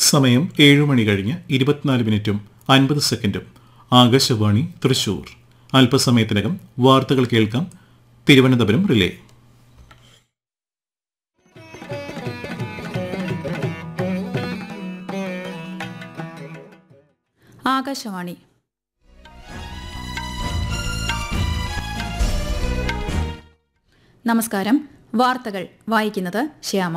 സമയം ഏഴ് മണി കഴിഞ്ഞ് ഇരുപത്തിനാല് മിനിറ്റും അൻപത് സെക്കൻഡും ആകാശവാണി തൃശൂർ അല്പസമയത്തിനകം വാർത്തകൾ കേൾക്കാം തിരുവനന്തപുരം റിലേ ആകാശവാണി നമസ്കാരം വാർത്തകൾ വായിക്കുന്നത് ശ്യാമ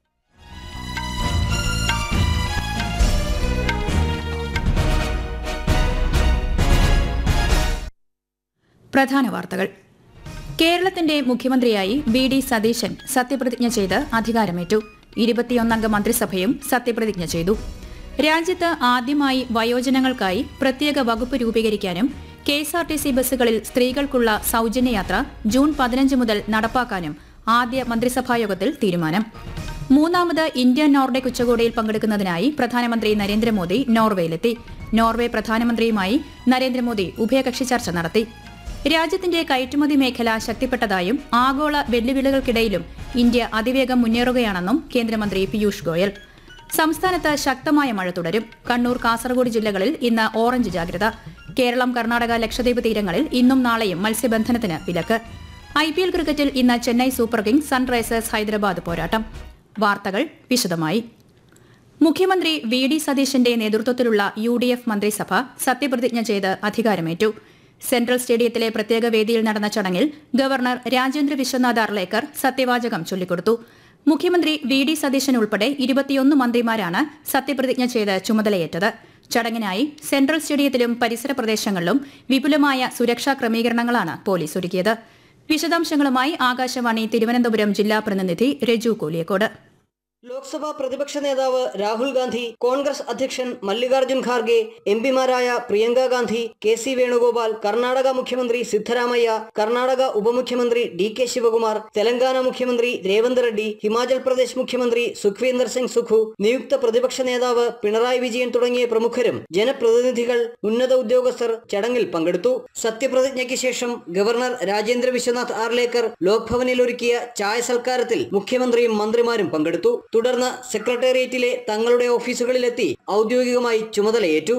പ്രധാന വാർത്തകൾ കേരളത്തിന്റെ മുഖ്യമന്ത്രിയായി വി ഡി സതീശൻ സത്യപ്രതിജ്ഞ ചെയ്ത് അധികാരമേറ്റു ഇരുപത്തിയൊന്നംഗ മന്ത്രിസഭയും സത്യപ്രതിജ്ഞ ചെയ്തു രാജ്യത്ത് ആദ്യമായി വയോജനങ്ങൾക്കായി പ്രത്യേക വകുപ്പ് രൂപീകരിക്കാനും K S R T C ബസ്സുകളിൽ സ്ത്രീകൾക്കുള്ള സൌജന്യയാത്ര ജൂൺ പതിനഞ്ച് മുതൽ നടപ്പാക്കാനും ആദ്യ മന്ത്രിസഭായോഗത്തിൽ തീരുമാനം മൂന്നാമത് ഇന്ത്യ നോർഡേക് ഉച്ചകോടിയിൽ പങ്കെടുക്കുന്നതിനായി പ്രധാനമന്ത്രി നരേന്ദ്രമോദി നോർവേയിലെത്തി നോർവേ പ്രധാനമന്ത്രിയുമായി നരേന്ദ്രമോദി ഉഭയകക്ഷി ചർച്ച നടത്തി രാജ്യത്തിന്റെ കയറ്റുമതി മേഖല ശക്തിപ്പെട്ടതായും ആഗോള വെല്ലുവിളികൾക്കിടയിലും ഇന്ത്യ അതിവേഗം മുന്നേറുകയാണെന്നും കേന്ദ്രമന്ത്രി പീയൂഷ് ഗോയൽ സംസ്ഥാനത്ത് ശക്തമായ മഴ തുടരും കണ്ണൂർ കാസർഗോഡ് ജില്ലകളിൽ ഇന്ന് ഓറഞ്ച് ജാഗ്രത കേരളം കർണാടക ലക്ഷദ്വീപ് തീരങ്ങളിൽ ഇന്നും നാളെയും മത്സ്യബന്ധനത്തിന് വിലക്ക് ഐ പി എൽ ക്രിക്കറ്റിൽ ഇന്ന് Chennai Super Kings Sunrisers Hyderabad പോരാട്ടം വാർത്തകൾ വിശദമായി മുഖ്യമന്ത്രി വി ഡി സതീശന്റെ നേതൃത്വത്തിലുള്ള യു ഡി എഫ് മന്ത്രിസഭ സത്യപ്രതിജ്ഞ ചെയ്ത് അധികാരമേറ്റു സെൻട്രൽ സ്റ്റേഡിയത്തിലെ പ്രത്യേക വേദിയിൽ നടന്ന ചടങ്ങിൽ ഗവർണർ രാജേന്ദ്ര വിശ്വനാഥ് അർലേക്കർ സത്യവാചകം ചൊല്ലിക്കൊടുത്തു മുഖ്യമന്ത്രി വി ഡി സതീശൻ ഉൾപ്പെടെ ഇരുപത്തിയൊന്ന് മന്ത്രിമാരാണ് സത്യപ്രതിജ്ഞ ചെയ്ത് ചുമതലയേറ്റത് ചടങ്ങിനായി സെൻട്രൽ സ്റ്റേഡിയത്തിലും പരിസര പ്രദേശങ്ങളിലും വിപുലമായ സുരക്ഷാ ക്രമീകരണങ്ങളാണ് പോലീസ് ഒരുക്കിയത് വിശദാംശങ്ങളുമായി ആകാശവാണി തിരുവനന്തപുരം ജില്ലാ പ്രതിനിധി രജു കോലിയക്കോട് ലോക്സഭാ പ്രതിപക്ഷ നേതാവ് രാഹുൽ ഗാന്ധി കോൺഗ്രസ് അധ്യക്ഷൻ മല്ലികാർജ്ജുൻ ഖാർഗെ എം പിമാരായ പ്രിയങ്ക ഗാന്ധി കെ സി വേണുഗോപാൽ കർണാടക മുഖ്യമന്ത്രി സിദ്ധരാമയ്യ കർണാടക ഉപമുഖ്യമന്ത്രി ഡി കെ ശിവകുമാർ തെലങ്കാന മുഖ്യമന്ത്രി രേവന്ത് റെഡ്ഡി ഹിമാചൽ പ്രദേശ് മുഖ്യമന്ത്രി സുഖ്വീന്ദർ സിംഗ് സുഖു നിയുക്ത പ്രതിപക്ഷ നേതാവ് പിണറായി വിജയൻ തുടങ്ങിയ പ്രമുഖരും ജനപ്രതിനിധികൾ ഉന്നത ഉദ്യോഗസ്ഥർ ചടങ്ങിൽ പങ്കെടുത്തു സത്യപ്രതിജ്ഞയ്ക്ക് ശേഷം ഗവർണർ രാജേന്ദ്ര വിശ്വനാഥ് ആർലേക്കർ ലോക്ഭവനിൽ ഒരുക്കിയ ചായ സൽക്കാരത്തിൽ മുഖ്യമന്ത്രിയും മന്ത്രിമാരും പങ്കെടുത്തു തുടർന്ന് സെക്രട്ടേറിയറ്റിലെ തങ്ങളുടെ ഓഫീസുകളിലെത്തി ഔദ്യോഗികമായി ചുമതലയേറ്റു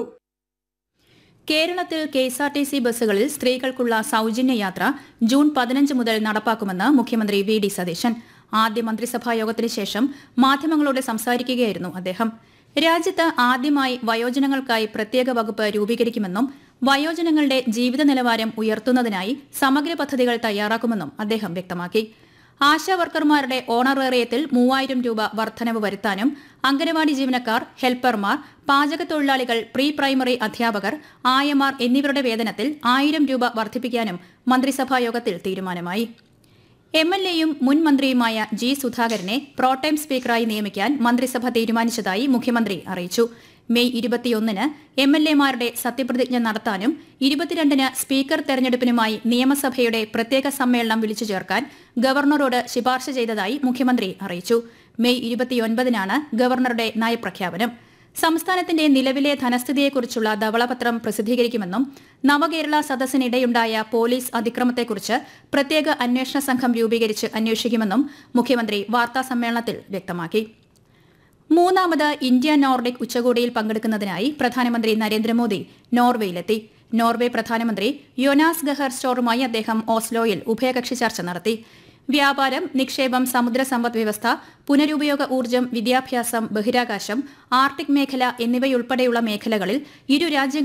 കേരളത്തിൽ K S R T C ബസ്സുകളിൽ സ്ത്രീകൾക്കുള്ള സൌജന്യ യാത്ര ജൂൺ പതിനഞ്ച് മുതൽ നടപ്പാക്കുമെന്ന് മുഖ്യമന്ത്രി വി ഡി സതീശൻ ആദ്യ മന്ത്രിസഭാ യോഗത്തിന് ശേഷം മാധ്യമങ്ങളോട് സംസാരിക്കുകയായിരുന്നു അദ്ദേഹം രാജ്യത്ത് ആദ്യമായി വയോജനങ്ങൾക്കായി പ്രത്യേക വകുപ്പ് രൂപീകരിക്കുമെന്നും വയോജനങ്ങളുടെ ജീവിത നിലവാരം ഉയർത്തുന്നതിനായി സമഗ്ര പദ്ധതികൾ തയ്യാറാക്കുമെന്നും അദ്ദേഹം വ്യക്തമാക്കി ആശാ വർക്കർമാരുടെ ഓണറേറിയത്തിൽ മൂവായിരം രൂപ വർധനവ് വരുത്താനും അംഗനവാടി ജീവനക്കാർ ഹെൽപ്പർമാർ പാചകത്തൊഴിലാളികൾ പ്രീ പ്രൈമറി അധ്യാപകർ ആയമാർ എന്നിവരുടെ വേതനത്തിൽ ആയിരം രൂപ വർദ്ധിപ്പിക്കാനും മന്ത്രിസഭാ യോഗത്തിൽ തീരുമാനമായി എം എൽ എയും മുൻ മന്ത്രിയുമായ ജി സുധാകരനെ പ്രോടൈം സ്പീക്കറായി നിയമിക്കാൻ മന്ത്രിസഭ തീരുമാനിച്ചതായി മുഖ്യമന്ത്രി അറിയിച്ചു മെയ് ഇരുപത്തിയൊന്നിന് എം എൽ എമാരുടെ സത്യപ്രതിജ്ഞ നടത്താനും ഇരുപത്തിരണ്ടിന് സ്പീക്കർ തെരഞ്ഞെടുപ്പിനുമായി നിയമസഭയുടെ പ്രത്യേക സമ്മേളനം വിളിച്ചു ചേർക്കാൻ ഗവർണറോട് ശുപാർശ ചെയ്തതായി മുഖ്യമന്ത്രി അറിയിച്ചു മെയ് ഇരുപത്തിയൊൻപതിനാണ് ഗവർണറുടെ നയപ്രഖ്യാപനം സംസ്ഥാനത്തിന്റെ നിലവിലെ ധനസ്ഥിതിയെക്കുറിച്ചുള്ള ധവളപത്രം പ്രസിദ്ധീകരിക്കുമെന്നും നവകേരള സദസ്സിനിടെയുണ്ടായ പോലീസ് അതിക്രമത്തെക്കുറിച്ച് പ്രത്യേക അന്വേഷണ സംഘം രൂപീകരിച്ച് അന്വേഷിക്കുമെന്നും മുഖ്യമന്ത്രി വാർത്താസമ്മേളനത്തിൽ വ്യക്തമാക്കി മൂന്നാമത് ഇന്ത്യ നോർഡിക് ഉച്ചകോടിയിൽ പങ്കെടുക്കുന്നതിനായി പ്രധാനമന്ത്രി നരേന്ദ്രമോദി നോർവേയിലെത്തി നോർവേ പ്രധാനമന്ത്രി യൊനാസ് ഗഹർ സ്റ്റോറുമായി അദ്ദേഹം ഓസ്ലോയിൽ ഉഭയകക്ഷി ചർച്ച നടത്തി വ്യാപാരം നിക്ഷേപം സമുദ്ര സമ്പദ് വ്യവസ്ഥ പുനരുപയോഗ ഊർജ്ജം വിദ്യാഭ്യാസം ബഹിരാകാശം ആർട്ടിക് മേഖല എന്നിവയുൾപ്പെടെയുള്ള മേഖലകളിൽ ഇരു രാജ്യങ്ങളും